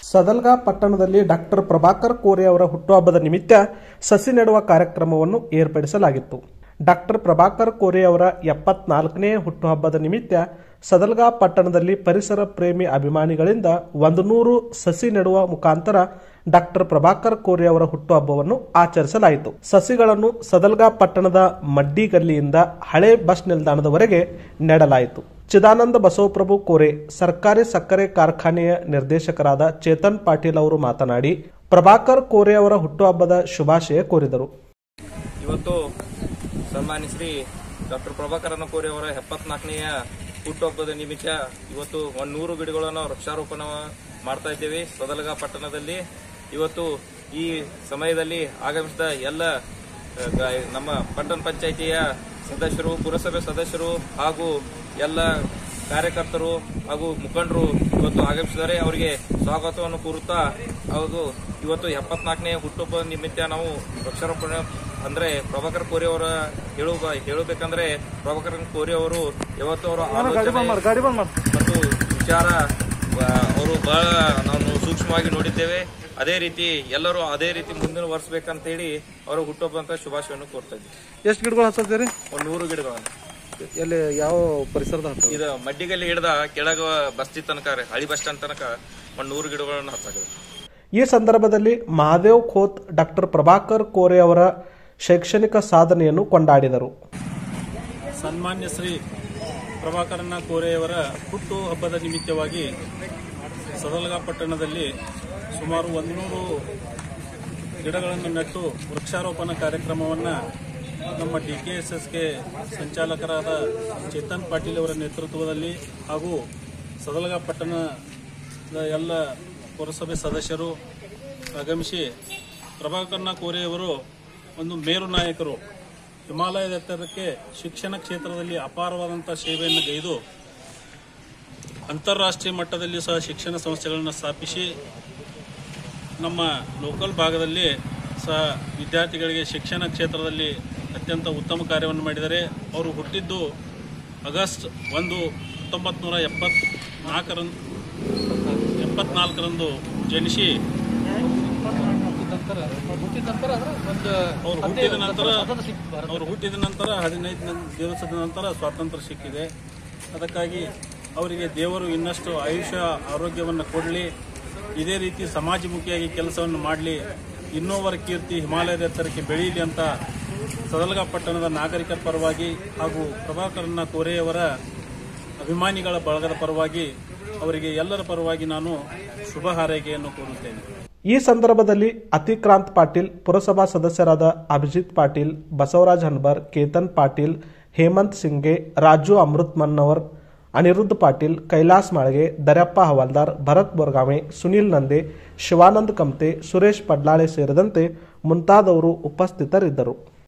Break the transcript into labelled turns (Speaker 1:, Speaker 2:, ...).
Speaker 1: ಸದಲ್ಗಾ ಪಟ್ಟಣದಲ್ಲಿ ಡಾಕ್ಟರ್ ಪ್ರಭಾಕರ್ ಕೋರೆ ಅವರ ಹುಟ್ಟುಹಬ್ಬದ ನಿಮಿತ್ತ ಸಸಿ ನೆಡುವ ಕಾರ್ಯಕ್ರಮವನ್ನು ಏರ್ಪಡಿಸಲಾಗಿತ್ತು ಡಾಕ್ಟರ್ ಪ್ರಭಾಕರ್ ಕೋರೆ ಅವರ ಎಪ್ಪತ್ನಾಲ್ಕನೇ ಹುಟ್ಟುಹಬ್ಬದ ನಿಮಿತ್ತ ಸದಲ್ಗಾ ಪಟ್ಟಣದಲ್ಲಿ ಪರಿಸರ ಪ್ರೇಮಿ ಅಭಿಮಾನಿಗಳಿಂದ ಒಂದು ನೂರು ಸಸಿ ನೆಡುವ ಮುಖಾಂತರ ಡಾಕ್ಟರ್ ಪ್ರಭಾಕರ್ ಕೋರೆ ಅವರ ಹುಟ್ಟುಹಬ್ಬವನ್ನು ಆಚರಿಸಲಾಯಿತು ಸಸಿಗಳನ್ನು ಸದಲ್ಗಾ ಪಟ್ಟಣದ ಮಡ್ಡಿ ಗಲ್ಲಿಯಿಂದ ಹಳೆ ಬಸ್ ನಿಲ್ದಾಣದವರೆಗೆ ನೆಡಲಾಯಿತು ಚಿದಾನಂದ ಬಸವಪ್ರಭು ಕೋರೆ ಸರ್ಕಾರಿ ಸಕ್ಕರೆ ಕಾರ್ಖಾನೆಯ ನಿರ್ದೇಶಕರಾದ ಚೇತನ್ ಪಾಟೀಲ್ ಅವರು ಮಾತನಾಡಿ ಪ್ರಭಾಕರ್ ಕೋರೆ ಅವರ ಹುಟ್ಟುಹಬ್ಬದ ಶುಭಾಶಯ ಕೋರಿದರು
Speaker 2: ಇವತ್ತು ಸನ್ಮಾನ್ಯ ಶ್ರೀ ಡಾಕ್ಟರ್ ಪ್ರಭಾಕರನ ಕೋರಿ ಅವರ ಎಪ್ಪತ್ನಾಲ್ಕನೆಯ ಹುಟ್ಟುಹಬ್ಬದ ನಿಮಿತ್ತ ಇವತ್ತು ಒಂದು ನೂರು ಗಿಡಗಳನ್ನು ವೃಕ್ಷಾರೋಪಣ ಮಾಡ್ತಾ ಇದ್ದೇವೆ ಸದಲಗ ಪಟ್ಟಣದಲ್ಲಿ ಇವತ್ತು ಈ ಸಮಯದಲ್ಲಿ ಆಗಮಿಸಿದ ಎಲ್ಲ ಆ, ಗ- ನಮ್ಮ ಪಟ್ಟಣ ಪಂಚಾಯಿತಿಯ ಸದಸ್ಯರು ಪುರಸಭೆ ಸದಸ್ಯರು ಹಾಗೂ ಎಲ್ಲ ಕಾರ್ಯಕರ್ತರು ಹಾಗೂ ಮುಖಂಡರು ಇವತ್ತು ಆಗಮಿಸಿದ್ದಾರೆ ಅವರಿಗೆ ಸ್ವಾಗತವನ್ನು ಕೋರುತ್ತಾ ಹೌದು ಇವತ್ತು ಎಪ್ಪತ್ನಾಲ್ಕನೇ ಹುಟ್ಟುಹಬ್ಬ ನಿಮಿತ್ತ ನಾವು ವೃಕ್ಷಾರೋಪಣೆ ಅಂದ್ರೆ ಪ್ರಭಾಕರ್ ಕೋರಿ ಅವರ ಹೇಳು ಹೇಳಬೇಕಂದ್ರೆ ಪ್ರಭಾಕರ್ ಕೋರಿ ಅವರು ಯಾವತ್ತು ಅವರ ಆಲೋಚನೆ ಮತ್ತು ವಿಚಾರ ಆ, ಅವರು ಬಹಳ ನಾವು ಸೂಕ್ಷ್ಮವಾಗಿ ನೋಡಿದ್ದೇವೆ ಅದೇ ರೀತಿ ಎಲ್ಲರೂ ಅದೇ ರೀತಿ ಮುಂದಿನ ವರ್ಷಬೇಕಂತ ಹೇಳಿ ಅವರು ಹುಟ್ಟುಹಬ್ಬ ಅಂತ ಶುಭಾಶಯವನ್ನು ಕೋರ್ತಾ ಇದ್ದೀವಿ
Speaker 3: ಎಷ್ಟು ಗಿಡಗಳು ಹಚ್ಚಿದ್ದೀರಿ
Speaker 2: ಒಂದು ನೂರು ಗಿಡಗಳನ್ನು
Speaker 3: ಎಲ್ಲಿ ಯಾವ ಪರಿಸರದ ಹತ್ತ
Speaker 2: ಇದು ಮಡ್ಡಿಗಲ್ಲಿ ಹಿಡ್ದ ಕೆಳಗ ಬಸ್ತಿ ತನಕ ರೀ, ಹಳಿ ಬಸ್ ಸ್ಟ್ಯಾಂಡ್ ತನಕ ಒಂದು ನೂರು ಗಿಡಗಳನ್ನು ಹಚ್ಚಾಕಬೇಕು
Speaker 1: ಈ ಸಂದರ್ಭದಲ್ಲಿ ಮಹಾದೇವ್ ಖೋತ್ ಡಾಕ್ಟರ್ ಪ್ರಭಾಕರ್ ಕೋರೆ ಅವರ ಶೈಕ್ಷಣಿಕ ಸಾಧನೆಯನ್ನು ಕೊಂಡಾಡಿದರು
Speaker 4: ಸನ್ಮಾನ್ಯ ಶ್ರೀ ಪ್ರಭಾಕರನ ಕೋರೆಯವರ ಹುಟ್ಟು ಹಬ್ಬದ ನಿಮಿತ್ತವಾಗಿ ಸದಲಗ ಪಟ್ಟಣದಲ್ಲಿ ಸುಮಾರು ಒಂದೂರು ಗಿಡಗಳನ್ನು ನೆಟ್ಟು ವೃಕ್ಷಾರೋಪಣ ಕಾರ್ಯಕ್ರಮವನ್ನು ನಮ್ಮ ಡಿ ಕೆ ಎಸ್ ಎಸ್ಗೆ ಸಂಚಾಲಕರಾದ ಚೇತನ್ ಪಾಟೀಲ್ ಅವರ ನೇತೃತ್ವದಲ್ಲಿ ಹಾಗೂ ಸದಲಗ ಪಟ್ಟಣದ ಎಲ್ಲ ಪುರಸಭೆ ಸದಸ್ಯರು ಆಗಮಿಸಿ ಪ್ರಭಾಕರನ ಕೋರೆಯವರು ಒಂದು ಮೇರು ನಾಯಕರು ಹಿಮಾಲಯದ ಎತ್ತರಕ್ಕೆ ಶಿಕ್ಷಣ ಕ್ಷೇತ್ರದಲ್ಲಿ ಅಪಾರವಾದಂಥ ಸೇವೆಯನ್ನು ಗೈದು ಅಂತಾರಾಷ್ಟ್ರೀಯ ಮಟ್ಟದಲ್ಲಿ ಸಹ ಶಿಕ್ಷಣ ಸಂಸ್ಥೆಗಳನ್ನು ಸ್ಥಾಪಿಸಿ ನಮ್ಮ ಲೋಕಲ್ ಭಾಗದಲ್ಲಿ ಸಹ ವಿದ್ಯಾರ್ಥಿಗಳಿಗೆ ಶಿಕ್ಷಣ ಕ್ಷೇತ್ರದಲ್ಲಿ ಅತ್ಯಂತ ಉತ್ತಮ ಕಾರ್ಯವನ್ನು ಮಾಡಿದ್ದಾರೆ ಅವರು ಹುಟ್ಟಿದ್ದು ಆಗಸ್ಟ್ ಒಂದು ಹತ್ತೊಂಬತ್ತು ನೂರ ಎಪ್ಪತ್ನಾಲ್ಕರಂದು ಎಪ್ಪತ್ನಾಲ್ಕರಂದು ಜನಿಸಿ ಅವರು ಹುಟ್ಟಿದ ನಂತರ ಅವರು ಹುಟ್ಟಿದ ನಂತರ ಹದಿನೈದು ದಿವಸದ ನಂತರ ಸ್ವಾತಂತ್ರ್ಯ ಸಿಕ್ಕಿದೆ ಅದಕ್ಕಾಗಿ ಅವರಿಗೆ ದೇವರು ಇನ್ನಷ್ಟು ಆಯುಷ್ಯ ಆರೋಗ್ಯವನ್ನು ಕೊಡಲಿ ಇದೇ ರೀತಿ ಸಮಾಜಮುಖಿಯಾಗಿ ಕೆಲಸವನ್ನು ಮಾಡಲಿ ಇನ್ನೋವರ ಕೀರ್ತಿ ಹಿಮಾಲಯದ ಎತ್ತರಕ್ಕೆ ಬೆಳೆಯಲಿ ಅಂತ ಸದಲಗ ಪಟ್ಟಣದ ನಾಗರಿಕರ ಪರವಾಗಿ ಹಾಗೂ ಪ್ರಭಾಕರನ ಕೋರೆಯವರ ಅಭಿಮಾನಿಗಳ ಬಳಗದ ಪರವಾಗಿ ಅವರಿಗೆ ಎಲ್ಲರ ಪರವಾಗಿ ನಾನು ಶುಭ ಹಾರೈಕೆಯನ್ನು ಕೋರುತ್ತೇನೆ
Speaker 1: ಈ ಸಂದರ್ಭದಲ್ಲಿ ಅತಿಕ್ರಾಂತ್ ಪಾಟೀಲ್ ಪುರಸಭಾ ಸದಸ್ಯರಾದ ಅಭಿಜಿತ್ ಪಾಟೀಲ್ ಬಸವರಾಜ್ ಹನ್ಬರ್ ಕೇತನ್ ಪಾಟೀಲ್ ಹೇಮಂತ್ ಸಿಂಗೆ ರಾಜು ಅಮೃತ್ ಮನ್ನವರ್ ಅನಿರುದ್ಧ ಪಾಟೀಲ್ ಕೈಲಾಸ್ ಮಾಳ್ಗೆ ದರ್ಯಪ್ಪ ಹವಾಲ್ದಾರ್ ಭರತ್ ಬೋರ್ಗಾಮೆ ಸುನೀಲ್ ನಂದೆ ಶಿವಾನಂದ್ ಕಮ್ತೆ ಸುರೇಶ್ ಪಡ್ಲಾಳೆ ಸೇರಿದಂತೆ ಮುಂತಾದವರು ಉಪಸ್ಥಿತರಿದ್ದರು